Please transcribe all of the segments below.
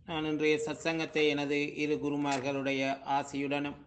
நான் இன்றைய சத்சங்கத்தை எனது இரு குருமார்களுடைய ஆசியுடனும்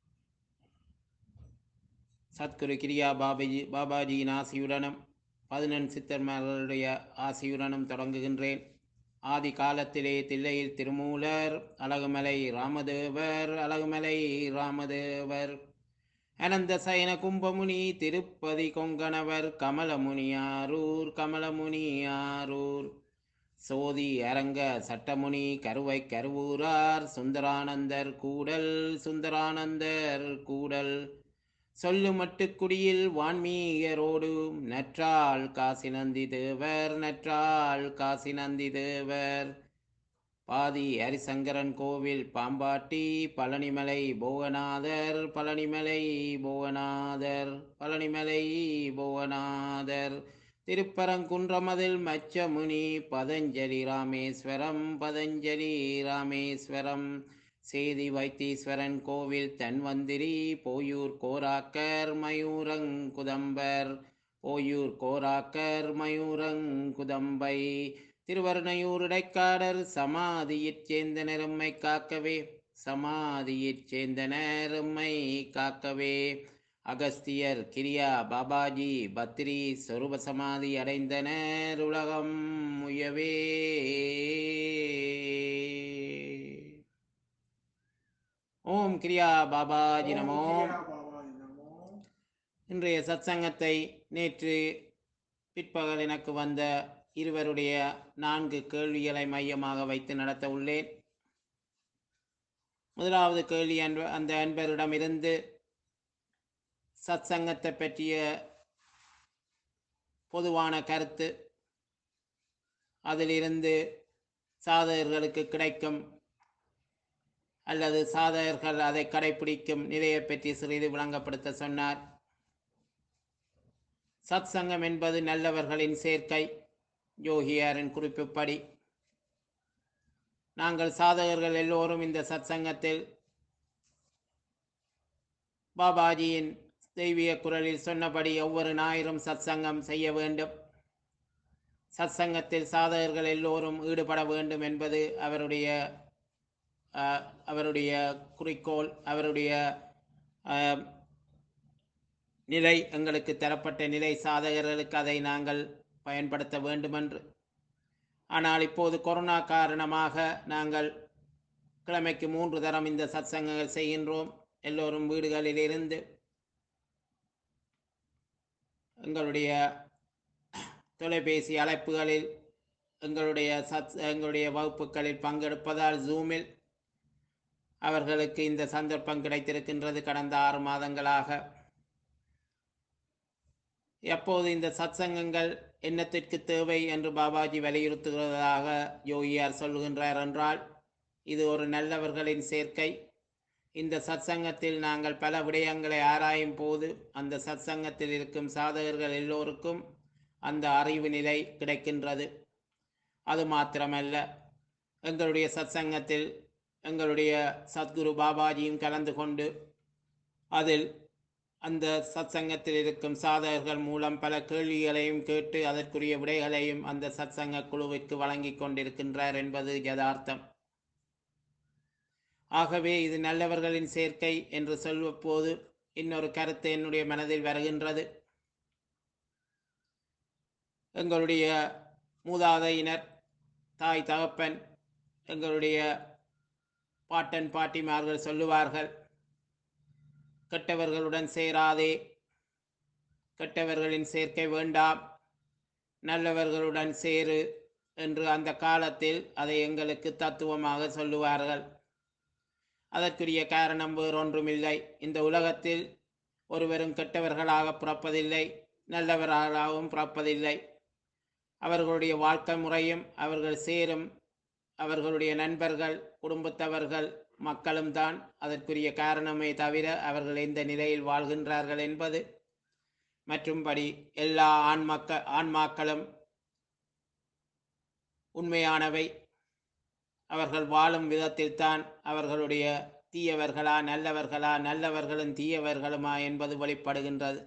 சத்குரு கிரியா பாபாஜி பாபாஜியின் ஆசியுடனும் பதினெண் சித்தர்மார்களுடைய ஆசியுடனும் தொடங்குகின்றேன் ஆதி காலத்திலே தில்லையில் திருமூலர் அழகுமலை ராமதேவர் அழகுமலை ராமதேவர் அனந்த சயன கும்பமுனி திருப்பதி கொங்கணவர் கமலமுனியாரூர் கமலமுனியாரூர் சோதி அரங்க சட்டமுனி கருவை கருவூரார் சுந்தரானந்தர் கூடல் சுந்தரானந்தர் கூடல் சொல்லு மட்டுக்குடியில் வான்மீகரோடு நற்றாள் காசி நந்தி தேவர் நற்றாள் காசி நந்தி தேவர் பாதி ஹரிசங்கரன் கோவில் பாம்பாட்டி பழனிமலை போகநாதர் பழனிமலை போகநாதர் பழனிமலை போகநாதர் திருப்பரங்குன்றமதில் மச்சமுனி பதஞ்சலி ராமேஸ்வரம் பதஞ்சலி ராமேஸ்வரம் சேதி வைத்தீஸ்வரன் கோவில் தன்வந்திரி போயூர் கோராக்கர் மயூரங்குதம்பர் போயூர் கோராக்கர் மயூரங்குதம்பை திருவருணையூர் இடைக்காடர் சமாதியிற் சேர்ந்தனர் எம்மை காக்கவே சமாதியிற் சேர்ந்தனர் எம்மை காக்கவே அகஸ்தியர் கிரியா பாபாஜி பத்ரி சொரூப சமாதி அடைந்தனர் உலகம் முயவே ஓம் கிரியா பாபாஜி நமோ இன்றைய சத்சங்கத்தை நேற்று பிற்பகல் எனக்கு வந்த இருவருடைய நான்கு கேள்விகளை மையமாக வைத்து நடத்த உள்ளேன் முதலாவது கேள்வி அன்ப அந்த அன்பரிடமிருந்து சத்சங்கத்தை பற்றிய பொதுவான கருத்து அதிலிருந்து சாதகர்களுக்கு கிடைக்கும் அல்லது சாதகர்கள் அதை கடைபிடிக்கும் நிலையை பற்றி சிறிது விளங்கப்படுத்த சொன்னார் சத் சங்கம் என்பது நல்லவர்களின் சேர்க்கை யோகியாரின் குறிப்புப்படி நாங்கள் சாதகர்கள் எல்லோரும் இந்த சத் சங்கத்தில் பாபாஜியின் தெய்வீக குரலில் சொன்னபடி ஒவ்வொரு ஞாயிறும் சத் சங்கம் செய்ய வேண்டும் சத் சங்கத்தில் சாதகர்கள் எல்லோரும் ஈடுபட வேண்டும் என்பது அவருடைய அவருடைய குறிக்கோள் அவருடைய நிலை எங்களுக்கு தரப்பட்ட நிலை சாதகர்களுக்கு அதை நாங்கள் பயன்படுத்த வேண்டுமென்று ஆனால் இப்போது கொரோனா காரணமாக நாங்கள் கிழமைக்கு மூன்று தரம் இந்த சத்சங்கங்கள் செய்கின்றோம் எல்லோரும் வீடுகளில் இருந்து எங்களுடைய தொலைபேசி அழைப்புகளில் எங்களுடைய சத் எங்களுடைய வகுப்புகளில் பங்கெடுப்பதால் ஜூமில் அவர்களுக்கு இந்த சந்தர்ப்பம் கிடைத்திருக்கின்றது கடந்த ஆறு மாதங்களாக எப்போது இந்த சத்சங்கங்கள் என்னத்திற்கு தேவை என்று பாபாஜி வலியுறுத்துகிறதாக யோகியார் சொல்லுகின்றார் என்றால் இது ஒரு நல்லவர்களின் சேர்க்கை இந்த சத்சங்கத்தில் நாங்கள் பல விடயங்களை ஆராயும் போது அந்த சத்சங்கத்தில் இருக்கும் சாதகர்கள் எல்லோருக்கும் அந்த அறிவு நிலை கிடைக்கின்றது அது மாத்திரமல்ல எங்களுடைய சத்சங்கத்தில் எங்களுடைய சத்குரு பாபாஜியும் கலந்து கொண்டு அதில் அந்த சத்சங்கத்தில் இருக்கும் சாதகர்கள் மூலம் பல கேள்விகளையும் கேட்டு அதற்குரிய விடைகளையும் அந்த சத்சங்க குழுவிற்கு வழங்கி கொண்டிருக்கின்றார் என்பது யதார்த்தம் ஆகவே இது நல்லவர்களின் சேர்க்கை என்று சொல்வபோது இன்னொரு கருத்து என்னுடைய மனதில் வருகின்றது எங்களுடைய மூதாதையினர் தாய் தகப்பன் எங்களுடைய பாட்டன் பாட்டிமார்கள் சொல்லுவார்கள் கெட்டவர்களுடன் சேராதே கெட்டவர்களின் சேர்க்கை வேண்டாம் நல்லவர்களுடன் சேரு என்று அந்த காலத்தில் அதை எங்களுக்கு தத்துவமாக சொல்லுவார்கள் அதற்குரிய காரணம் வேறொன்றுமில்லை இந்த உலகத்தில் ஒருவரும் கெட்டவர்களாக பிறப்பதில்லை நல்லவர்களாகவும் பிறப்பதில்லை அவர்களுடைய வாழ்க்கை முறையும் அவர்கள் சேரும் அவர்களுடைய நண்பர்கள் குடும்பத்தவர்கள் மக்களும் தான் அதற்குரிய காரணமே தவிர அவர்கள் எந்த நிலையில் வாழ்கின்றார்கள் என்பது மற்றும்படி எல்லா ஆண்மக்க ஆன்மாக்களும் உண்மையானவை அவர்கள் வாழும் விதத்தில்தான் அவர்களுடைய தீயவர்களா நல்லவர்களா நல்லவர்களும் தீயவர்களுமா என்பது வெளிப்படுகின்றது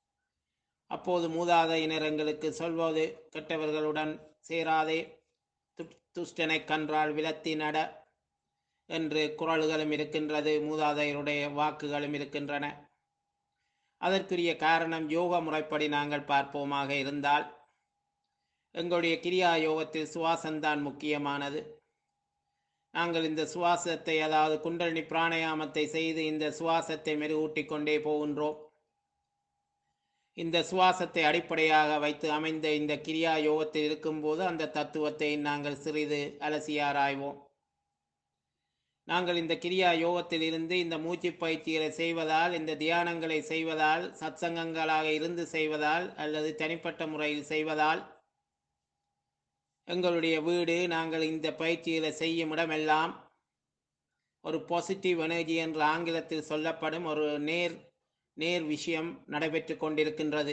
அப்போது மூதாதையினர் எங்களுக்கு சொல்வது கெட்டவர்களுடன் சேராதே து- துஷ்டனை கன்றால் விலத்தி நட என்று குரல்களும் இருக்கின்றது மூதாதையருடைய வாக்குகளும் இருக்கின்றன அதற்குரிய காரணம் யோக முறைப்படி நாங்கள் பார்ப்போமாக இருந்தால் எங்களுடைய கிரியா யோகத்தில் சுவாசம்தான் முக்கியமானது நாங்கள் இந்த சுவாசத்தை அதாவது குண்டலினி பிராணயாமத்தை செய்து இந்த சுவாசத்தை மெருகூட்டிக் கொண்டே போகின்றோம் இந்த சுவாசத்தை அடிப்படையாக வைத்து அமைந்த இந்த கிரியா யோகத்தில் இருக்கும்போது அந்த தத்துவத்தை நாங்கள் சிறிது அலசி ஆராய்வோம் நாங்கள் இந்த கிரியா யோகத்தில் இருந்து இந்த மூச்சு பயிற்சிகளை செய்வதால் இந்த தியானங்களை செய்வதால் சத்சங்கங்களாக இருந்து செய்வதால் அல்லது தனிப்பட்ட முறையில் செய்வதால் எங்களுடைய வீடு நாங்கள் இந்த பயிற்சிகளை செய்யும் இடமெல்லாம் ஒரு பாசிட்டிவ் எனர்ஜி என்று ஆங்கிலத்தில் சொல்லப்படும் ஒரு நேர் நேர் விஷயம் நடைபெற்று கொண்டிருக்கின்றது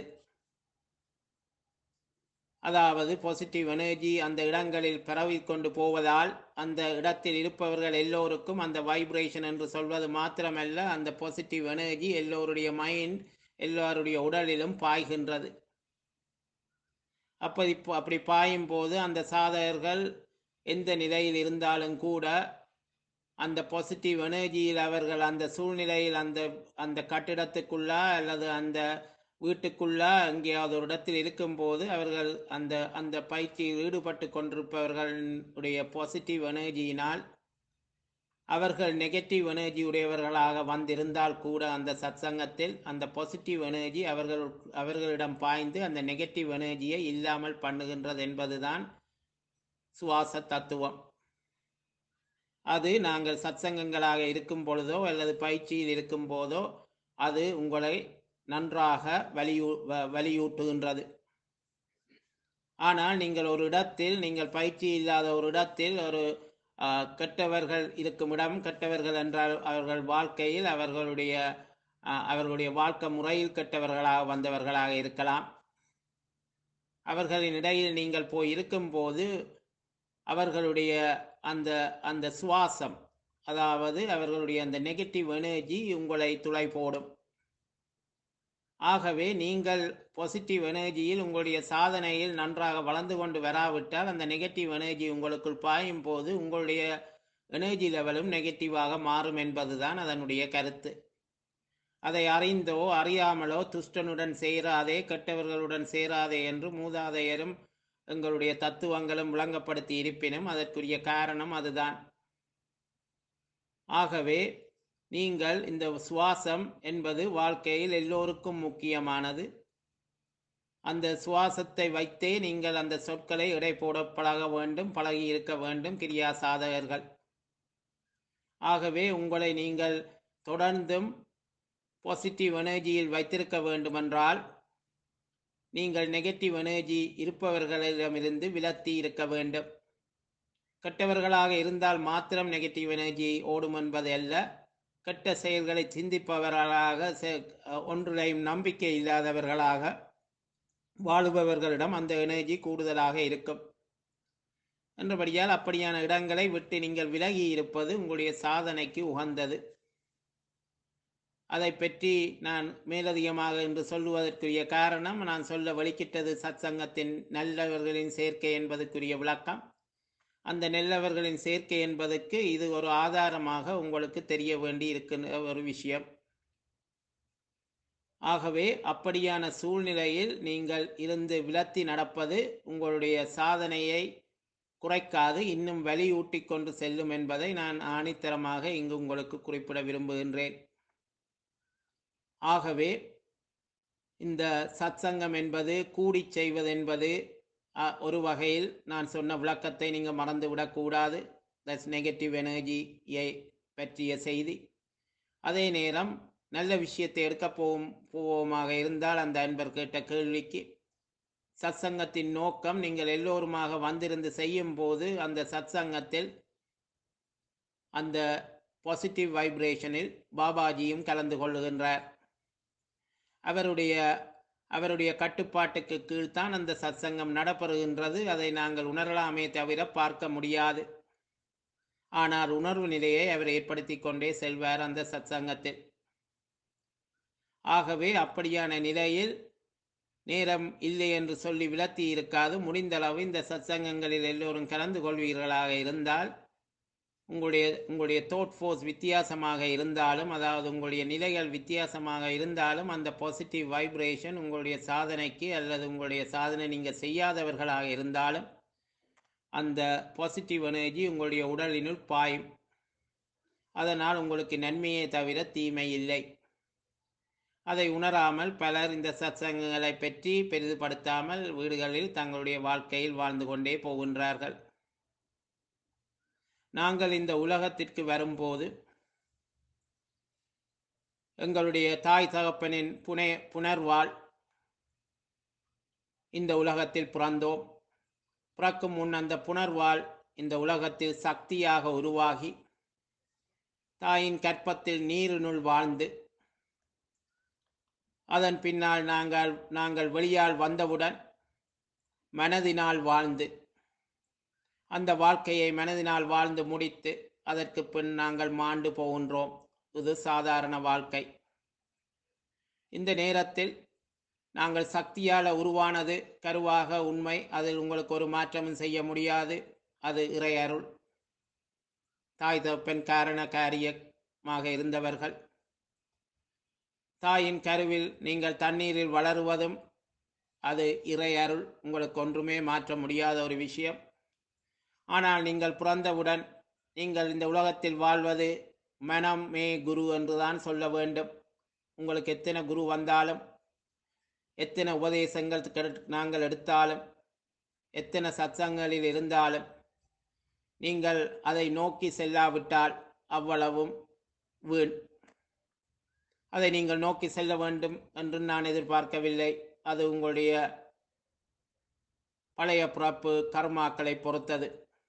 அதாவது பாசிட்டிவ் எனர்ஜி அந்த இடங்களில் பரவிக் கொண்டு போவதால் அந்த இடத்தில் இருப்பவர்கள் எல்லோருக்கும் அந்த வைப்ரேஷன் என்று சொல்வது மாத்திரமல்ல அந்த பாசிட்டிவ் எனர்ஜி எல்லோருடைய மைண்ட் எல்லோருடைய உடலிலும் பாய்கின்றது அப்படி அப்படி பாயும் போது அந்த சாதகர்கள் எந்த நிலையில் இருந்தாலும் கூட அந்த பாசிட்டிவ் எனர்ஜியில் அவர்கள் அந்த சூழ்நிலையில் அந்த அந்த கட்டிடத்துக்குள்ள அல்லது அந்த வீட்டுக்குள்ள எங்கேயாவது ஒரு இடத்தில் இருக்கும்போது அவர்கள் அந்த அந்த பயிற்சியில் ஈடுபட்டு கொண்டிருப்பவர்களுடைய பாசிட்டிவ் எனர்ஜியினால் அவர்கள் நெகட்டிவ் எனர்ஜி உடையவர்களாக வந்திருந்தால் கூட அந்த சத்சங்கத்தில் அந்த பாசிட்டிவ் எனர்ஜி அவர்கள் அவர்களிடம் பாய்ந்து அந்த நெகட்டிவ் எனர்ஜியை இல்லாமல் பண்ணுகின்றது என்பதுதான் சுவாச தத்துவம் அது நாங்கள் சத்சங்கங்களாக இருக்கும் பொழுதோ அல்லது பயிற்சியில் இருக்கும் போதோ அது உங்களை நன்றாக வலியூ வ- வலியூட்டுகின்றது ஆனால் நீங்கள் ஒரு இடத்தில் நீங்கள் பயிற்சி இல்லாத ஒரு இடத்தில் ஒரு ஆ, கெட்டவர்கள் இருக்கும் இடம் கெட்டவர்கள் என்றால் அவர்கள் வாழ்க்கையில் அவர்களுடைய ஆ, அவர்களுடைய வாழ்க்கை முறையில் கெட்டவர்களாக வந்தவர்களாக இருக்கலாம் அவர்களின் இடையில் நீங்கள் போய் இருக்கும்போது அவர்களுடைய அந்த அந்த சுவாசம் அதாவது அவர்களுடைய அந்த நெகட்டிவ் எனர்ஜி உங்களை துளை போடும் ஆகவே நீங்கள் பாசிட்டிவ் எனர்ஜியில் உங்களுடைய சாதனையில் நன்றாக வளர்ந்து கொண்டு வராவிட்டால் அந்த நெகட்டிவ் எனர்ஜி உங்களுக்குள் பாயும் போது உங்களுடைய எனர்ஜி லெவலும் நெகட்டிவாக மாறும் என்பதுதான் அதனுடைய கருத்து அதை அறிந்தோ அறியாமலோ துஷ்டனுடன் சேராதே கெட்டவர்களுடன் சேராதே என்று மூதாதையரும் எங்களுடைய தத்துவங்களும் விளங்கப்படுத்தி இருப்பினும் அதற்குரிய காரணம் அதுதான் ஆகவே நீங்கள் இந்த சுவாசம் என்பது வாழ்க்கையில் எல்லோருக்கும் முக்கியமானது அந்த சுவாசத்தை வைத்தே நீங்கள் அந்த சொற்களை இடை போட பழக வேண்டும் பழகி இருக்க வேண்டும் கிரியா சாதகர்கள் ஆகவே உங்களை நீங்கள் தொடர்ந்தும் பாசிட்டிவ் எனர்ஜியில் வைத்திருக்க வேண்டுமென்றால் நீங்கள் நெகட்டிவ் எனர்ஜி இருப்பவர்களிடமிருந்து விலத்தி இருக்க வேண்டும் கெட்டவர்களாக இருந்தால் மாத்திரம் நெகட்டிவ் எனர்ஜி ஓடும் என்பது அல்ல கெட்ட செயல்களை சிந்திப்பவர்களாக செ- ஒன்றிலையும் நம்பிக்கை இல்லாதவர்களாக வாழுபவர்களிடம் அந்த எனர்ஜி கூடுதலாக இருக்கும் என்றபடியால் அப்படியான இடங்களை விட்டு நீங்கள் விலகி இருப்பது உங்களுடைய சாதனைக்கு உகந்தது அதை பற்றி நான் மேலதிகமாக என்று சொல்லுவதற்குரிய காரணம் நான் சொல்ல வலிக்கிட்டது சத்சங்கத்தின் நல்லவர்களின் சேர்க்கை என்பதற்குரிய விளக்கம் அந்த நல்லவர்களின் சேர்க்கை என்பதற்கு இது ஒரு ஆதாரமாக உங்களுக்கு தெரிய வேண்டி இருக்கின்ற ஒரு விஷயம் ஆகவே அப்படியான சூழ்நிலையில் நீங்கள் இருந்து விலத்தி நடப்பது உங்களுடைய சாதனையை குறைக்காது இன்னும் வலியூட்டி கொண்டு செல்லும் என்பதை நான் ஆணித்தரமாக இங்கு உங்களுக்கு குறிப்பிட விரும்புகின்றேன் ஆகவே இந்த சத்சங்கம் என்பது கூடிச் செய்வது என்பது அ, ஒரு வகையில் நான் சொன்ன விளக்கத்தை நீங்கள் மறந்து விடக்கூடாது தட்ஸ் நெகட்டிவ் எனர்ஜியை பற்றிய செய்தி அதே நேரம் நல்ல விஷயத்தை எடுக்க போவோம் போவோமாக இருந்தால் அந்த அன்பர் கேட்ட கேள்விக்கு சத்சங்கத்தின் நோக்கம் நீங்கள் எல்லோருமாக வந்திருந்து செய்யும் போது அந்த சத்சங்கத்தில் அந்த பாசிட்டிவ் வைப்ரேஷனில் பாபாஜியும் கலந்து கொள்ளுகின்றார் அவருடைய அவருடைய கட்டுப்பாட்டுக்கு கீழ்த்தான் அந்த சத்சங்கம் நடைபெறுகின்றது அதை நாங்கள் உணரலாமே தவிர பார்க்க முடியாது ஆனால் உணர்வு நிலையை அவர் ஏற்படுத்தி கொண்டே செல்வார் அந்த சத்சங்கத்தில் ஆகவே அப்படியான நிலையில் நேரம் இல்லை என்று சொல்லி விலத்தி இருக்காது முடிந்தளவு இந்த சத்சங்கங்களில் எல்லோரும் கலந்து கொள்வீர்களாக இருந்தால் உங்களுடைய உங்களுடைய தோட் ஃபோர்ஸ் வித்தியாசமாக இருந்தாலும் அதாவது உங்களுடைய நிலைகள் வித்தியாசமாக இருந்தாலும் அந்த பாசிட்டிவ் வைப்ரேஷன் உங்களுடைய சாதனைக்கு அல்லது உங்களுடைய சாதனை நீங்கள் செய்யாதவர்களாக இருந்தாலும் அந்த பாசிட்டிவ் எனர்ஜி உங்களுடைய உடலினுள் பாயும் அதனால் உங்களுக்கு நன்மையே தவிர தீமை இல்லை அதை உணராமல் பலர் இந்த சத்சங்கங்களை பற்றி பெரிதுபடுத்தாமல் வீடுகளில் தங்களுடைய வாழ்க்கையில் வாழ்ந்து கொண்டே போகின்றார்கள் நாங்கள் இந்த உலகத்திற்கு வரும்போது எங்களுடைய தாய் தகப்பனின் புனே புனர்வாழ் இந்த உலகத்தில் பிறந்தோம் பிறக்கும் முன் அந்த புனர்வாழ் இந்த உலகத்தில் சக்தியாக உருவாகி தாயின் கற்பத்தில் நீரினுள் வாழ்ந்து அதன் பின்னால் நாங்கள் நாங்கள் வெளியால் வந்தவுடன் மனதினால் வாழ்ந்து அந்த வாழ்க்கையை மனதினால் வாழ்ந்து முடித்து அதற்கு பின் நாங்கள் மாண்டு போகின்றோம் இது சாதாரண வாழ்க்கை இந்த நேரத்தில் நாங்கள் சக்தியால் உருவானது கருவாக உண்மை அதில் உங்களுக்கு ஒரு மாற்றமும் செய்ய முடியாது அது இறை அருள் தாய் தப்பன் காரண காரியமாக இருந்தவர்கள் தாயின் கருவில் நீங்கள் தண்ணீரில் வளருவதும் அது இறை அருள் உங்களுக்கு ஒன்றுமே மாற்ற முடியாத ஒரு விஷயம் ஆனால் நீங்கள் பிறந்தவுடன் நீங்கள் இந்த உலகத்தில் வாழ்வது மனம் மே குரு என்றுதான் சொல்ல வேண்டும் உங்களுக்கு எத்தனை குரு வந்தாலும் எத்தனை உபதேசங்கள் கெடு- நாங்கள் எடுத்தாலும் எத்தனை சத்சங்களில் இருந்தாலும் நீங்கள் அதை நோக்கி செல்லாவிட்டால் அவ்வளவும் வீண் அதை நீங்கள் நோக்கி செல்ல வேண்டும் என்று நான் எதிர்பார்க்கவில்லை அது உங்களுடைய பழைய பிறப்பு கர்மாக்களை பொறுத்தது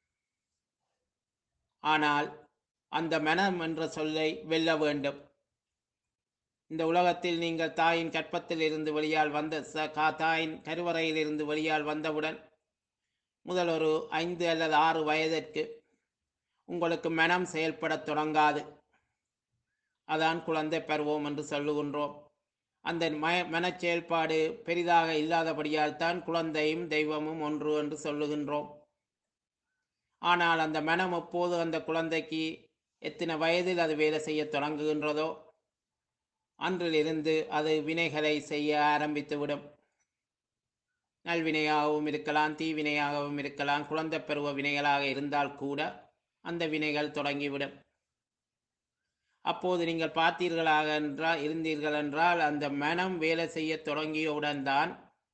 ஆனால் அந்த மனம் என்ற சொல்லை வெல்ல வேண்டும் இந்த உலகத்தில் நீங்கள் தாயின் கற்பத்தில் இருந்து வெளியால் வந்த ச- கா- தாயின் கருவறையில் இருந்து வெளியால் வந்தவுடன் முதல் ஒரு ஐந்து அல்லது ஆறு வயதிற்கு உங்களுக்கு மனம் செயல்படத் தொடங்காது அதான் குழந்தை பருவம் என்று சொல்லுகின்றோம் அந்த மய மனச் செயல்பாடு பெரிதாக இல்லாதபடியால் தான் குழந்தையும் தெய்வமும் ஒன்று என்று சொல்லுகின்றோம் ஆனால் அந்த மனம் எப்போது அந்த குழந்தைக்கு எத்தனை வயதில் அது வேலை செய்ய தொடங்குகின்றதோ அன்றிலிருந்து அது வினைகளை செய்ய ஆரம்பித்துவிடும் நல்வினையாகவும் இருக்கலாம் தீவினையாகவும் இருக்கலாம் குழந்தை பருவ வினைகளாக இருந்தால் கூட அந்த வினைகள் தொடங்கிவிடும் அப்போது நீங்கள் பார்த்தீர்களாக என்றால் இருந்தீர்கள் என்றால் அந்த மனம் வேலை செய்ய தொடங்கியவுடன் தான்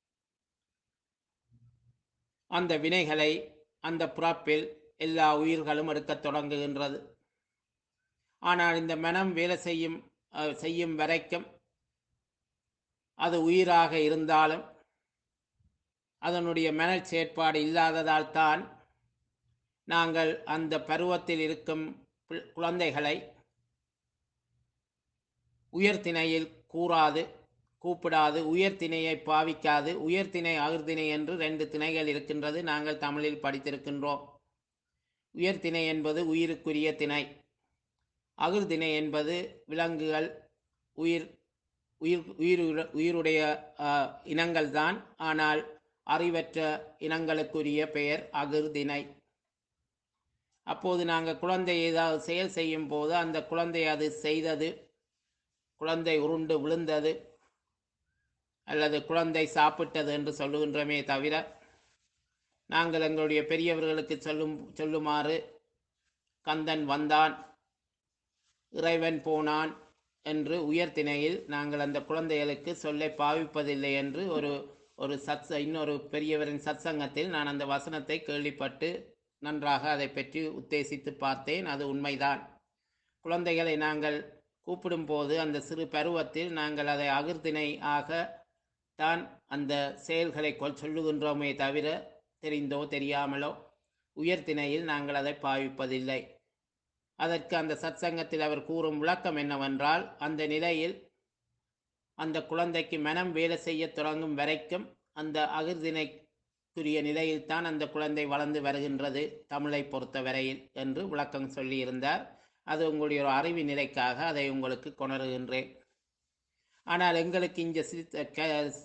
அந்த வினைகளை அந்த பிறப்பில் எல்லா உயிர்களும் எடுக்கத் தொடங்குகின்றது ஆனால் இந்த மனம் வேலை செய்யும் அஹ், செய்யும் வரைக்கும் அது உயிராக இருந்தாலும் அதனுடைய மனச் செயற்பாடு இல்லாததால் தான் நாங்கள் அந்த பருவத்தில் இருக்கும் பிள்- குழந்தைகளை உயர்திணையில் கூறாது கூப்பிடாது உயர்திணையை பாவிக்காது உயர்திணை அகிர்திணை என்று ரெண்டு திணைகள் இருக்கின்றது நாங்கள் தமிழில் படித்திருக்கின்றோம் உயர்திணை என்பது உயிருக்குரிய திணை அகிர்திணை என்பது விலங்குகள் உயிர் உயிர் உயிர் உயிருடைய இனங்கள் தான் ஆனால் அறிவற்ற இனங்களுக்குரிய பெயர் அகிர்திணை அப்போது நாங்கள் குழந்தை ஏதாவது செயல் செய்யும் போது அந்த குழந்தை அது செய்தது குழந்தை உருண்டு விழுந்தது அல்லது குழந்தை சாப்பிட்டது என்று சொல்லுகின்றமே தவிர நாங்கள் எங்களுடைய பெரியவர்களுக்கு சொல்லும் சொல்லுமாறு கந்தன் வந்தான் இறைவன் போனான் என்று உயர்திணையில் நாங்கள் அந்த குழந்தைகளுக்கு சொல்லை பாவிப்பதில்லை என்று ஒரு ஒரு சத்ச இன்னொரு பெரியவரின் சத்சங்கத்தில் நான் அந்த வசனத்தை கேள்விப்பட்டு நன்றாக அதை பற்றி உத்தேசித்து பார்த்தேன் அது உண்மைதான் குழந்தைகளை நாங்கள் கூப்பிடும்போது அந்த சிறு பருவத்தில் நாங்கள் அதை அகிர்தினை ஆக தான் அந்த செயல்களை கொல் சொல்லுகின்றோமே தவிர தெரிந்தோ தெரியாமலோ உயர்திணையில் நாங்கள் அதை பாவிப்பதில்லை அதற்கு அந்த சத்சங்கத்தில் அவர் கூறும் விளக்கம் என்னவென்றால் அந்த நிலையில் அந்த குழந்தைக்கு மனம் வேலை செய்ய தொடங்கும் வரைக்கும் அந்த அகிர்தினைக்குரிய நிலையில்தான் அந்த குழந்தை வளர்ந்து வருகின்றது தமிழை பொறுத்த வரையில் என்று விளக்கம் சொல்லியிருந்தார் அது உங்களுடைய ஒரு அறிவு நிலைக்காக அதை உங்களுக்கு கொணருகின்றேன் ஆனால் எங்களுக்கு இங்கே சித்த- க-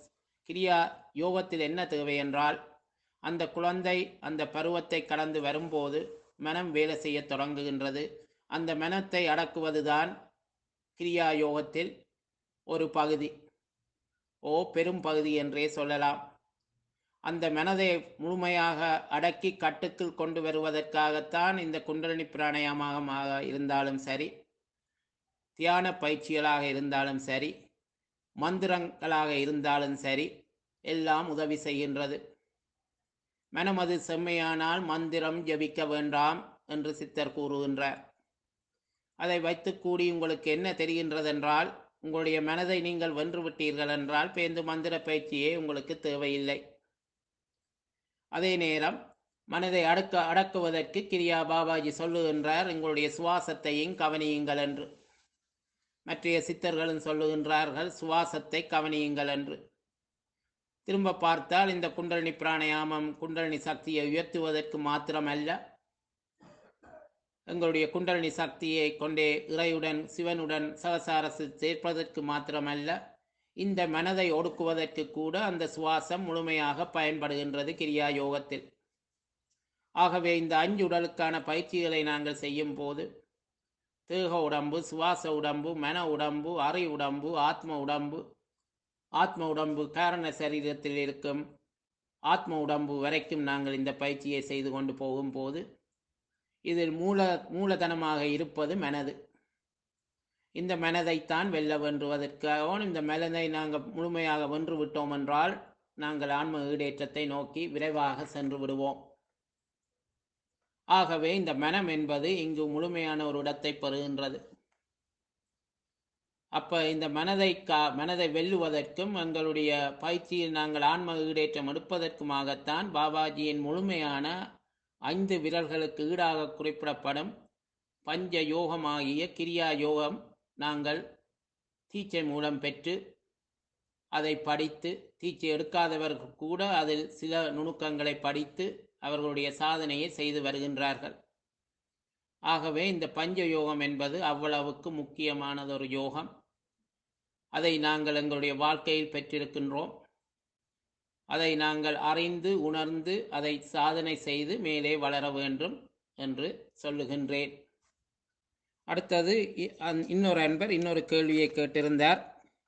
கிரியா யோகத்தில் என்ன தேவை என்றால் அந்த குழந்தை அந்த பருவத்தை கடந்து வரும்போது மனம் வேலை செய்ய தொடங்குகின்றது அந்த மனத்தை அடக்குவதுதான் கிரியா யோகத்தில் ஒரு பகுதி ஓ பெரும் பகுதி என்றே சொல்லலாம் அந்த மனதை முழுமையாக அடக்கி கட்டுக்குள் கொண்டு வருவதற்காகத்தான் இந்த குண்டலினி பிராணாயாமமாக இருந்தாலும் சரி தியான பயிற்சிகளாக இருந்தாலும் சரி மந்திரங்களாக இருந்தாலும் சரி எல்லாம் உதவி செய்கின்றது மனமது செம்மையானால் மந்திரம் ஜபிக்க வேண்டாம் என்று சித்தர் கூறுகின்றார் அதை வைத்து கூடி உங்களுக்கு என்ன தெரிகின்றதென்றால் உங்களுடைய மனதை நீங்கள் வென்று விட்டீர்கள் என்றால் பேந்து மந்திர பயிற்சியே உங்களுக்கு தேவையில்லை அதே நேரம் மனதை அடக்க அடக்குவதற்கு கிரியா பாபாஜி சொல்லுகின்றார் உங்களுடைய சுவாசத்தையும் கவனியுங்கள் என்று மற்றைய சித்தர்களும் சொல்லுகின்றார்கள் சுவாசத்தை கவனியுங்கள் என்று திரும்ப பார்த்தால் இந்த குண்டலினி பிராணயாமம் குண்டலினி சக்தியை உயர்த்துவதற்கு மாத்திரமல்ல எங்களுடைய குண்டலினி சக்தியை கொண்டே இறையுடன் சிவனுடன் சகசாரசு சேர்ப்பதற்கு மாத்திரமல்ல இந்த மனதை ஒடுக்குவதற்கு கூட அந்த சுவாசம் முழுமையாக பயன்படுகின்றது கிரியா யோகத்தில் ஆகவே இந்த அஞ்சு உடலுக்கான பயிற்சிகளை நாங்கள் செய்யும் போது தேக உடம்பு சுவாச உடம்பு மன உடம்பு அறை உடம்பு ஆத்ம உடம்பு ஆத்ம உடம்பு காரண சரீரத்தில் இருக்கும் ஆத்ம உடம்பு வரைக்கும் நாங்கள் இந்த பயிற்சியை செய்து கொண்டு போகும்போது இதில் மூல மூலதனமாக இருப்பது மனது இந்த மனதைத்தான் வெல்ல வென்றுவதற்காகவும் இந்த மனதை நாங்கள் முழுமையாக வென்று விட்டோம் என்றால் நாங்கள் ஆன்ம ஈடேற்றத்தை நோக்கி விரைவாக சென்று விடுவோம் ஆகவே இந்த மனம் என்பது இங்கு முழுமையான ஒரு இடத்தை பெறுகின்றது அப்ப இந்த மனதை கா மனதை வெல்லுவதற்கும் எங்களுடைய பயிற்சியில் நாங்கள் ஆன்ம ஈடேற்றம் எடுப்பதற்குமாகத்தான் பாபாஜியின் முழுமையான ஐந்து விரல்களுக்கு ஈடாக குறிப்பிடப்படும் பஞ்ச யோகமாகிய கிரியா யோகம் நாங்கள் தீச்சை மூலம் பெற்று அதை படித்து தீச்சை எடுக்காதவர்கள் கூட அதில் சில நுணுக்கங்களை படித்து அவர்களுடைய சாதனையை செய்து வருகின்றார்கள் ஆகவே இந்த பஞ்ச யோகம் என்பது அவ்வளவுக்கு முக்கியமானதொரு யோகம் அதை நாங்கள் எங்களுடைய வாழ்க்கையில் பெற்றிருக்கின்றோம் அதை நாங்கள் அறிந்து உணர்ந்து அதை சாதனை செய்து மேலே வளர வேண்டும் என்று சொல்லுகின்றேன் அடுத்தது இ- அந்- இன்னொரு அன்பர் இன்னொரு கேள்வியை கேட்டிருந்தார்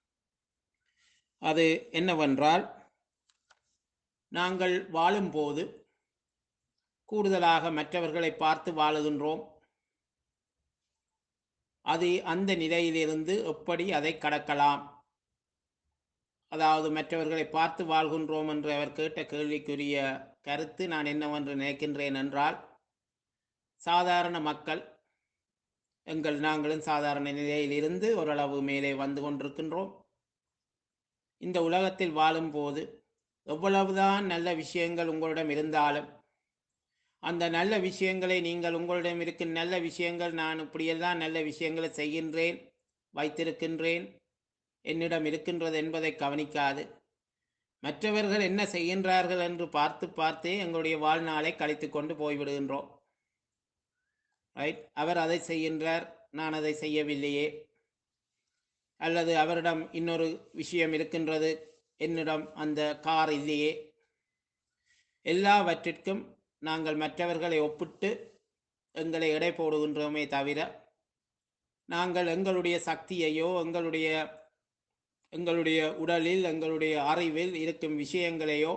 அது என்னவென்றால் நாங்கள் வாழும்போது கூடுதலாக மற்றவர்களை பார்த்து வாழுகின்றோம் அது அந்த நிலையிலிருந்து எப்படி அதை கடக்கலாம் அதாவது மற்றவர்களை பார்த்து வாழ்கின்றோம் என்று அவர் கேட்ட கேள்விக்குரிய கருத்து நான் என்னவென்று நினைக்கின்றேன் என்றால் சாதாரண மக்கள் எங்கள் நாங்களும் சாதாரண நிலையிலிருந்து ஓரளவு மேலே வந்து கொண்டிருக்கின்றோம் இந்த உலகத்தில் வாழும்போது எவ்வளவுதான் நல்ல விஷயங்கள் உங்களிடம் இருந்தாலும் அந்த நல்ல விஷயங்களை நீங்கள் உங்களிடம் இருக்கும் நல்ல விஷயங்கள் நான் இப்படியெல்லாம் நல்ல விஷயங்களை செய்கின்றேன் வைத்திருக்கின்றேன் என்னிடம் இருக்கின்றது என்பதை கவனிக்காது மற்றவர்கள் என்ன செய்கின்றார்கள் என்று பார்த்து பார்த்தே எங்களுடைய வாழ்நாளை கழித்து கொண்டு போய்விடுகின்றோம் ரைட் அவர் அதை செய்கின்றார் நான் அதை செய்யவில்லையே அல்லது அவரிடம் இன்னொரு விஷயம் இருக்கின்றது என்னிடம் அந்த கார் இல்லையே எல்லாவற்றிற்கும் நாங்கள் மற்றவர்களை ஒப்பிட்டு எங்களை எடை போடுகின்றோமே தவிர நாங்கள் எங்களுடைய சக்தியையோ எங்களுடைய எங்களுடைய உடலில் எங்களுடைய அறிவில் இருக்கும் விஷயங்களையோ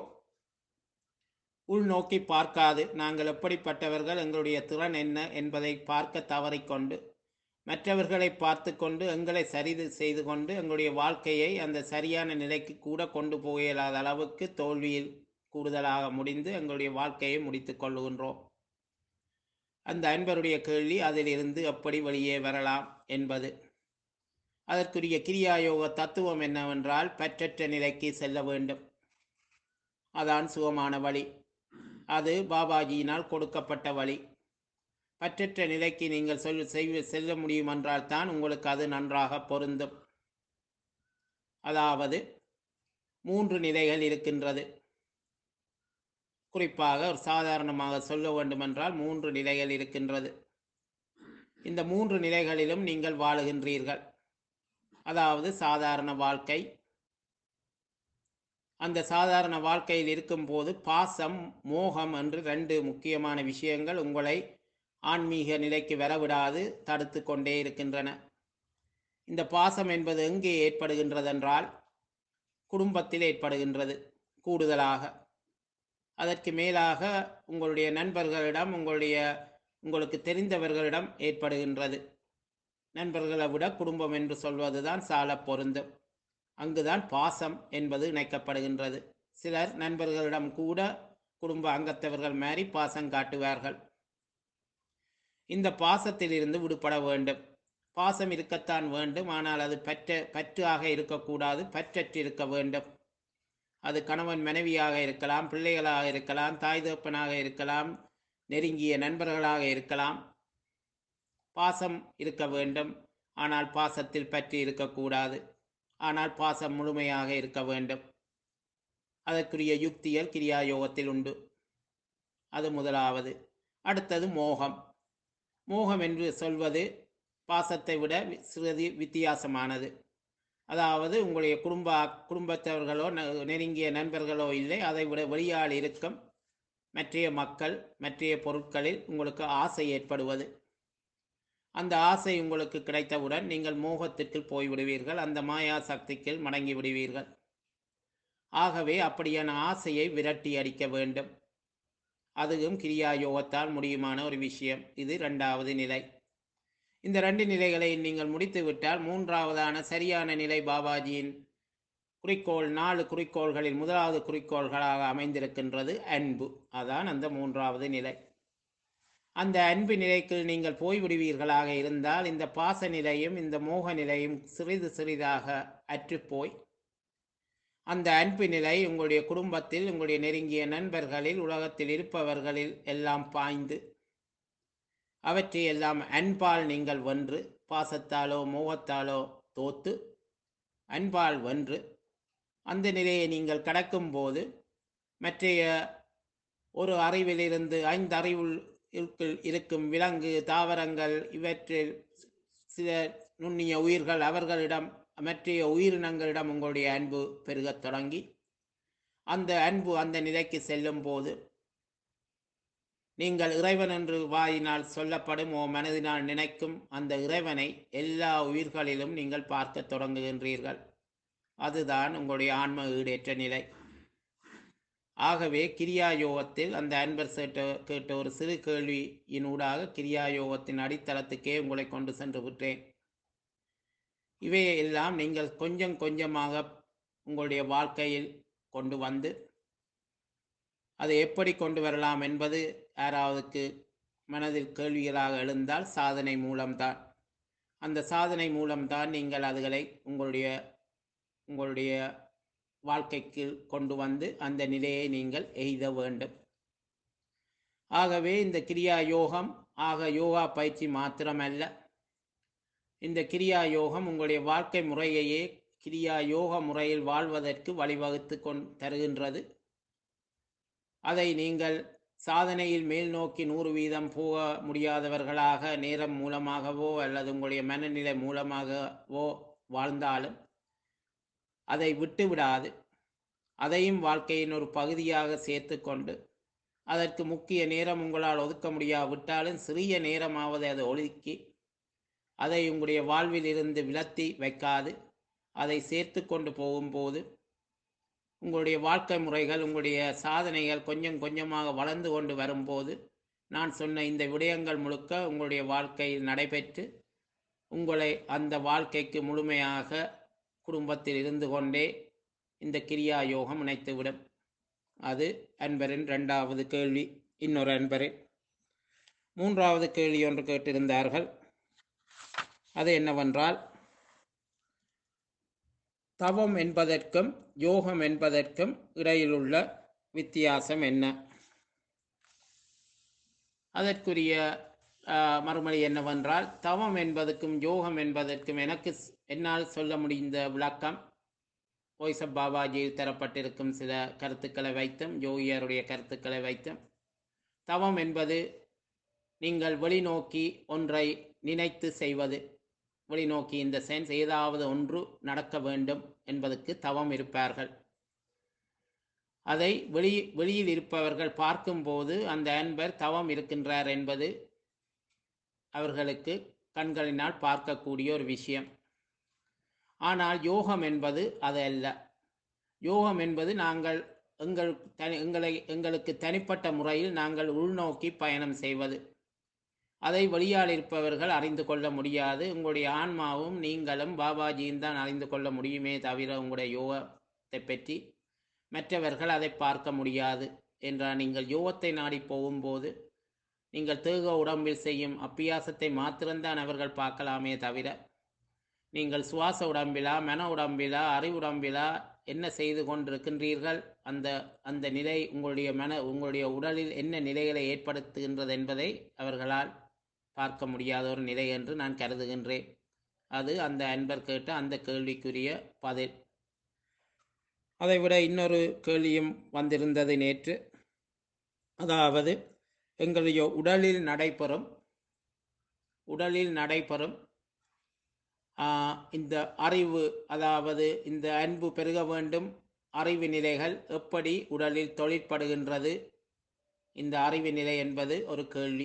உள்நோக்கி பார்க்காது நாங்கள் எப்படிப்பட்டவர்கள் எங்களுடைய திறன் என்ன என்பதை பார்க்க தவறிக்கொண்டு மற்றவர்களை பார்த்து கொண்டு எங்களை சரி செய்து கொண்டு எங்களுடைய வாழ்க்கையை அந்த சரியான நிலைக்கு கூட கொண்டு போக இயலாத அளவுக்கு தோல்வியில் கூடுதலாக முடிந்து எங்களுடைய வாழ்க்கையை முடித்துக் கொள்ளுகின்றோம் அந்த அன்பருடைய கேள்வி அதிலிருந்து எப்படி வெளியே வரலாம் என்பது அதற்குரிய கிரியாயோக தத்துவம் என்னவென்றால் பற்றற்ற நிலைக்கு செல்ல வேண்டும் அதான் சுகமான வழி அது பாபாஜியினால் கொடுக்கப்பட்ட வழி பற்றற்ற நிலைக்கு நீங்கள் சொல் செய்வ செல்ல முடியும் என்றால் தான் உங்களுக்கு அது நன்றாக பொருந்தும் அதாவது மூன்று நிலைகள் இருக்கின்றது குறிப்பாக ஒரு சாதாரணமாக சொல்ல வேண்டுமென்றால் மூன்று நிலைகள் இருக்கின்றது இந்த மூன்று நிலைகளிலும் நீங்கள் வாழுகின்றீர்கள் அதாவது சாதாரண வாழ்க்கை அந்த சாதாரண வாழ்க்கையில் இருக்கும்போது பாசம் மோகம் என்று ரெண்டு முக்கியமான விஷயங்கள் உங்களை ஆன்மீக நிலைக்கு வரவிடாது தடுத்து கொண்டே இருக்கின்றன இந்த பாசம் என்பது எங்கே ஏற்படுகின்றதென்றால் குடும்பத்தில் ஏற்படுகின்றது கூடுதலாக அதற்கு மேலாக உங்களுடைய நண்பர்களிடம் உங்களுடைய உங்களுக்கு தெரிந்தவர்களிடம் ஏற்படுகின்றது நண்பர்களை விட குடும்பம் என்று சொல்வதுதான் சால பொருந்தும் அங்குதான் பாசம் என்பது இணைக்கப்படுகின்றது சிலர் நண்பர்களிடம் கூட குடும்ப அங்கத்தவர்கள் மாதிரி பாசம் காட்டுவார்கள் இந்த பாசத்திலிருந்து விடுபட வேண்டும் பாசம் இருக்கத்தான் வேண்டும் ஆனால் அது பற்ற பற்றாக இருக்கக்கூடாது பற்றற்று இருக்க வேண்டும் அது கணவன் மனைவியாக இருக்கலாம் பிள்ளைகளாக இருக்கலாம் தாய் தகப்பனாக இருக்கலாம் நெருங்கிய நண்பர்களாக இருக்கலாம் பாசம் இருக்க வேண்டும் ஆனால் பாசத்தில் பற்றி இருக்கக்கூடாது ஆனால் பாசம் முழுமையாக இருக்க வேண்டும் அதற்குரிய யுக்திகள் கிரியா யோகத்தில் உண்டு அது முதலாவது அடுத்தது மோகம் மோகம் என்று சொல்வது பாசத்தை விட வி- சிறிது வித்தியாசமானது அதாவது உங்களுடைய குடும்ப குடும்பத்தவர்களோ ந- நெருங்கிய நண்பர்களோ இல்லை அதை விட வெளியால் இருக்கும் மற்றைய மக்கள் மற்றைய பொருட்களில் உங்களுக்கு ஆசை ஏற்படுவது அந்த ஆசை உங்களுக்கு கிடைத்தவுடன் நீங்கள் மோகத்திற்கு போய்விடுவீர்கள் அந்த மாயா சக்திக்கு மடங்கி விடுவீர்கள் ஆகவே அப்படியான ஆசையை விரட்டி அடிக்க வேண்டும் அதுவும் கிரியா யோகத்தால் முடியுமான ஒரு விஷயம் இது இரண்டாவது நிலை இந்த ரெண்டு நிலைகளை நீங்கள் முடித்துவிட்டால் மூன்றாவதான சரியான நிலை பாபாஜியின் குறிக்கோள் நாலு குறிக்கோள்களில் முதலாவது குறிக்கோள்களாக அமைந்திருக்கின்றது அன்பு அதான் அந்த மூன்றாவது நிலை அந்த அன்பு நிலைக்கு நீங்கள் போய்விடுவீர்களாக இருந்தால் இந்த பாச நிலையும் இந்த மோக நிலையும் சிறிது சிறிதாக அற்றுப்போய் அந்த அன்பு நிலை உங்களுடைய குடும்பத்தில் உங்களுடைய நெருங்கிய நண்பர்களில் உலகத்தில் இருப்பவர்களில் எல்லாம் பாய்ந்து அவற்றை எல்லாம் அன்பால் நீங்கள் வென்று பாசத்தாலோ மோகத்தாலோ தோத்து அன்பால் வென்று அந்த நிலையை நீங்கள் கடக்கும்போது மற்றைய ஒரு அறிவிலிருந்து ஐந்து அறிவுள் இருக்கு- இருக்கும் விலங்கு தாவரங்கள் இவற்றில் சில நுண்ணிய உயிர்கள் அவர்களிடம் மற்றைய உயிரினங்களிடம் உங்களுடைய அன்பு பெருகத் தொடங்கி அந்த அன்பு அந்த நிலைக்கு செல்லும் போது நீங்கள் இறைவன் என்று வாயினால் சொல்லப்படும் ஓ மனதினால் நினைக்கும் அந்த இறைவனை எல்லா உயிர்களிலும் நீங்கள் பார்க்கத் தொடங்குகின்றீர்கள் அதுதான் உங்களுடைய ஆன்ம ஈடேற்ற நிலை ஆகவே கிரியா யோகத்தில் அந்த அன்பர் கேட்ட கேட்ட ஒரு சிறு கேள்வியினூடாக கிரியா யோகத்தின் அடித்தளத்துக்கே உங்களை கொண்டு சென்று விட்டேன் இவையெல்லாம் நீங்கள் கொஞ்சம் கொஞ்சமாக உங்களுடைய வாழ்க்கையில் கொண்டு வந்து அதை எப்படி கொண்டு வரலாம் என்பது யாராவதுக்கு மனதில் கேள்விகளாக எழுந்தால் சாதனை மூலம்தான் அந்த சாதனை மூலம்தான் நீங்கள் அதுகளை உங்களுடைய உங்களுடைய வாழ்க்கைக்கு கொண்டு வந்து அந்த நிலையை நீங்கள் எய்த வேண்டும் ஆகவே இந்த கிரியா யோகம் ஆக யோகா பயிற்சி மாத்திரமல்ல இந்த கிரியா யோகம் உங்களுடைய வாழ்க்கை முறையையே கிரியா யோக முறையில் வாழ்வதற்கு வழிவகுத்து கொண் தருகின்றது அதை நீங்கள் சாதனையில் மேல் நோக்கி நூறு வீதம் போக முடியாதவர்களாக நேரம் மூலமாகவோ அல்லது உங்களுடைய மனநிலை மூலமாகவோ வாழ்ந்தாலும் அதை விட்டு விடாது அதையும் வாழ்க்கையின் ஒரு பகுதியாக சேர்த்து கொண்டு அதற்கு முக்கிய நேரம் உங்களால் ஒதுக்க முடியாவிட்டாலும் சிறிய நேரமாவது அதை ஒதுக்கி அதை உங்களுடைய வாழ்வில் இருந்து விலத்தி வைக்காது அதை சேர்த்து கொண்டு போகும்போது உங்களுடைய வாழ்க்கை முறைகள் உங்களுடைய சாதனைகள் கொஞ்சம் கொஞ்சமாக வளர்ந்து கொண்டு வரும்போது நான் சொன்ன இந்த விடயங்கள் முழுக்க உங்களுடைய வாழ்க்கையில் நடைபெற்று உங்களை அந்த வாழ்க்கைக்கு முழுமையாக குடும்பத்தில் இருந்து கொண்டே இந்த கிரியா யோகம் இணைத்துவிடும் அது அன்பரின் இரண்டாவது கேள்வி இன்னொரு அன்பரின் மூன்றாவது கேள்வி ஒன்று கேட்டிருந்தார்கள் அது என்னவென்றால் தவம் என்பதற்கும் யோகம் என்பதற்கும் இடையிலுள்ள வித்தியாசம் என்ன அதற்குரிய ஆஹ், மறுமொழி என்னவென்றால் தவம் என்பதற்கும் யோகம் என்பதற்கும் எனக்கு ஸ்- என்னால் சொல்ல முடிந்த விளக்கம் வாய்ஸ் ஆஃப் பாபாஜியில் தரப்பட்டிருக்கும் சில கருத்துக்களை வைத்தும் யோகியருடைய கருத்துக்களை வைத்தும் தவம் என்பது நீங்கள் வெளிநோக்கி ஒன்றை நினைத்து செய்வது வெளிநோக்கி இந்த சென்ஸ் ஏதாவது ஒன்று நடக்க வேண்டும் என்பதற்கு தவம் இருப்பார்கள் அதை வெளி வெளியில் இருப்பவர்கள் பார்க்கும்போது அந்த அன்பர் தவம் இருக்கின்றார் என்பது அவர்களுக்கு கண்களினால் பார்க்கக்கூடிய ஒரு விஷயம் ஆனால் யோகம் என்பது அது அல்ல யோகம் என்பது நாங்கள் எங்கள் தனி எங்களை எங்களுக்கு தனிப்பட்ட முறையில் நாங்கள் உள்நோக்கி பயணம் செய்வது அதை வெளியால் இருப்பவர்கள் அறிந்து கொள்ள முடியாது உங்களுடைய ஆன்மாவும் நீங்களும் பாபாஜியும் தான் அறிந்து கொள்ள முடியுமே தவிர உங்களுடைய யோகத்தை பற்றி மற்றவர்கள் அதை பார்க்க முடியாது என்றால் நீங்கள் யோகத்தை நாடி போகும்போது நீங்கள் தேக உடம்பில் செய்யும் அப்பியாசத்தை மாத்திரம்தான் அவர்கள் பார்க்கலாமே தவிர நீங்கள் சுவாச உடம்பிலா மன உடம்பிலா அறிவுடம்பிலா என்ன செய்து கொண்டிருக்கின்றீர்கள் அந்த அந்த நிலை உங்களுடைய மன உங்களுடைய உடலில் என்ன நிலைகளை ஏற்படுத்துகின்றது என்பதை அவர்களால் பார்க்க முடியாத ஒரு நிலை என்று நான் கருதுகின்றேன் அது அந்த அன்பர் கேட்ட அந்த கேள்விக்குரிய பதில் அதைவிட இன்னொரு கேள்வியும் வந்திருந்தது நேற்று அதாவது எங்களுடைய உடலில் நடைபெறும் உடலில் நடைபெறும் ஆஹ், இந்த அறிவு அதாவது இந்த அன்பு பெருக வேண்டும் அறிவு நிலைகள் எப்படி உடலில் தொழிற்படுகின்றது இந்த அறிவு நிலை என்பது ஒரு கேள்வி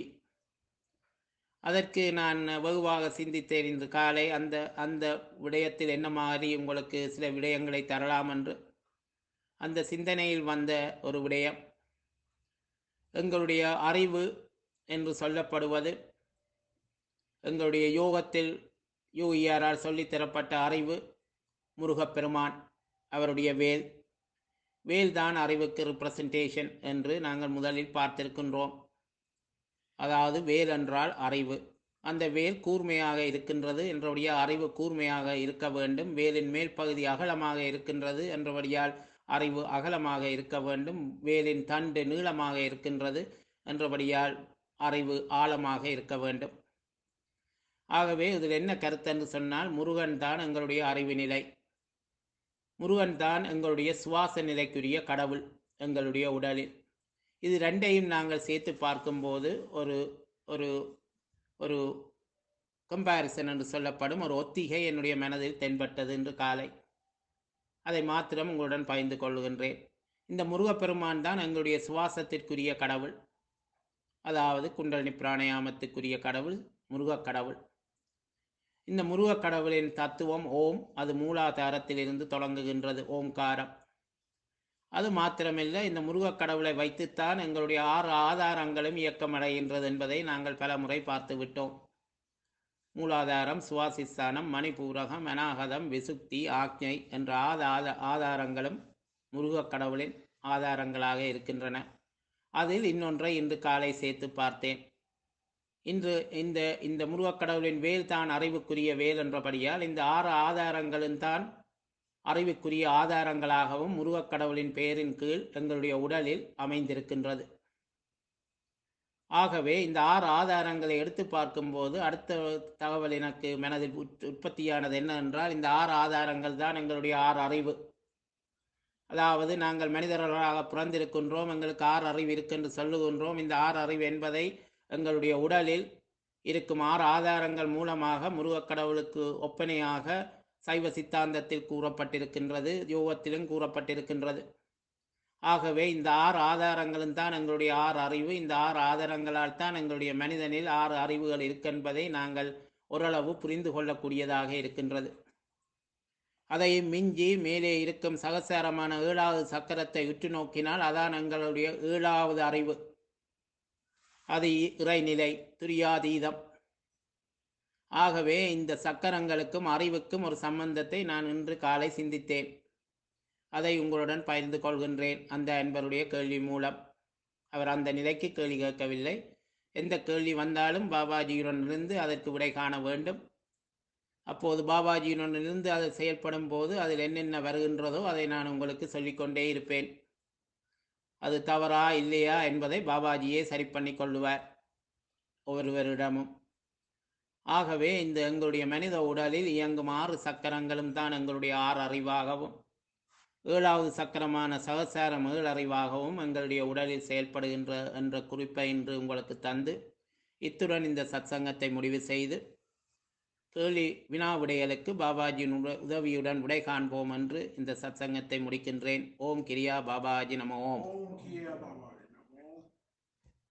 அதற்கு நான் வெகுவாக சிந்தித்தேன் இன்று காலை அந்த அந்த விடயத்தில் என்ன மாதிரி உங்களுக்கு சில விடயங்களை தரலாம் என்று அந்த சிந்தனையில் வந்த ஒரு விடயம் எங்களுடைய அறிவு என்று சொல்லப்படுவது எங்களுடைய யோகத்தில் யோகியாரால் சொல்லித் தரப்பட்ட அறிவு முருகப்பெருமான் அவருடைய வேல் வேல்தான் அறிவுக்கு ரிப்ரசன்டேஷன் என்று நாங்கள் முதலில் பார்த்திருக்கின்றோம் அதாவது வேல் என்றால் அறிவு அந்த வேல் கூர்மையாக இருக்கின்றது என்றபடியா அறிவு கூர்மையாக இருக்க வேண்டும் வேலின் மேல் பகுதி அகலமாக இருக்கின்றது என்றபடியால் அறிவு அகலமாக இருக்க வேண்டும் வேலின் தண்டு நீளமாக இருக்கின்றது என்றபடியால் அறிவு ஆழமாக இருக்க வேண்டும் ஆகவே இதில் என்ன கருத்தென்று சொன்னால் முருகன் தான் எங்களுடைய அறிவு நிலை முருகன் தான் எங்களுடைய சுவாச நிலைக்குரிய கடவுள் எங்களுடைய உடலில் இது ரெண்டையும் நாங்கள் சேர்த்து பார்க்கும்போது ஒரு ஒரு ஒரு கம்பேரிசன் என்று சொல்லப்படும் ஒரு ஒத்திகை என்னுடைய மனதில் தென்பட்டது என்று காலை அதை மாத்திரம் உங்களுடன் பகிர்ந்து கொள்கின்றேன் இந்த முருகப்பெருமான் தான் எங்களுடைய சுவாசத்திற்குரிய கடவுள் அதாவது குண்டலினி பிராணயாமத்துக்குரிய கடவுள் முருகக் கடவுள் இந்த முருகக் கடவுளின் தத்துவம் ஓம் அது மூலாதாரத்திலிருந்து தொடங்குகின்றது ஓம்காரம் அது மாத்திரமில்லை இந்த முருகக் கடவுளை வைத்துத்தான் எங்களுடைய ஆறு ஆதாரங்களும் இயக்கமடைகின்றது என்பதை நாங்கள் பல முறை பார்த்து விட்டோம் மூலாதாரம் சுவாசிஸ்தானம் மணிபூரகம் அநாகதம் விசுக்தி ஆக்ஞை என்ற ஆதார ஆதாரங்களும் முருகக் கடவுளின் ஆதாரங்களாக இருக்கின்றன அதில் இன்னொன்றை இன்று காலை சேர்த்து பார்த்தேன் இன்று இந்த இந்த முருகக் கடவுளின் வேல் தான் அறிவுக்குரிய வேல் என்றபடியால் இந்த ஆறு ஆதாரங்களும் தான் அறிவுக்குரிய ஆதாரங்களாகவும் முருகக் கடவுளின் பெயரின் கீழ் எங்களுடைய உடலில் அமைந்திருக்கின்றது ஆகவே இந்த ஆறு ஆதாரங்களை எடுத்து பார்க்கும்போது அடுத்த தகவல் எனக்கு மனதில் உற்- உற்பத்தியானது என்னவென்றால் இந்த ஆறு ஆதாரங்கள் தான் எங்களுடைய ஆறு அறிவு அதாவது நாங்கள் மனிதர்களாக பிறந்திருக்கின்றோம் எங்களுக்கு ஆறு அறிவு இருக்கென்று சொல்லுகின்றோம் இந்த ஆறு அறிவு என்பதை எங்களுடைய உடலில் இருக்கும் ஆறு ஆதாரங்கள் மூலமாக முருகக் கடவுளுக்கு ஒப்பனையாக சைவ சித்தாந்தத்தில் கூறப்பட்டிருக்கின்றது யோகத்திலும் கூறப்பட்டிருக்கின்றது ஆகவே இந்த ஆறு ஆதாரங்களும் தான் எங்களுடைய ஆறு அறிவு இந்த ஆறு ஆதாரங்களால் தான் எங்களுடைய மனிதனில் ஆறு அறிவுகள் இருக்கென்பதை நாங்கள் ஓரளவு புரிந்து கொள்ளக்கூடியதாக இருக்கின்றது அதை மிஞ்சி மேலே இருக்கும் சகசாரமான ஏழாவது சக்கரத்தை உற்று நோக்கினால் அதான் எங்களுடைய ஏழாவது அறிவு அது இறைநிலை துரியாதீதம் ஆகவே இந்த சக்கரங்களுக்கும் அறிவுக்கும் ஒரு சம்பந்தத்தை நான் இன்று காலை சிந்தித்தேன் அதை உங்களுடன் பகிர்ந்து கொள்கின்றேன் அந்த அன்பருடைய கேள்வி மூலம் அவர் அந்த நிலைக்கு கேள்வி கேட்கவில்லை எந்த கேள்வி வந்தாலும் பாபாஜியுடனிருந்து அதற்கு விடை காண வேண்டும் அப்போது பாபாஜியுடனிருந்து அது செயல்படும் போது அதில் என்னென்ன வருகின்றதோ அதை நான் உங்களுக்கு சொல்லிக்கொண்டே இருப்பேன் அது தவறா இல்லையா என்பதை பாபாஜியே சரி பண்ணி கொள்ளுவார் ஒவ்வொருவரிடமும் ஆகவே இந்த எங்களுடைய மனித உடலில் இயங்கும் ஆறு சக்கரங்களும் தான் எங்களுடைய ஆறு அறிவாகவும் ஏழாவது சக்கரமான சகசாரம் ஏழு அறிவாகவும் எங்களுடைய உடலில் செயல்படுகின்ற என்ற குறிப்பை இன்று உங்களுக்கு தந்து இத்துடன் இந்த சத்சங்கத்தை முடிவு செய்து ஏழு வினா விடைகளுக்கு பாபாஜியின் உத- உதவியுடன் விடை காண்போம் என்று இந்த சத்சங்கத்தை முடிக்கின்றேன் ஓம் கிரியா பாபாஜி நம ஓம் ஓம் கிரியா பாபா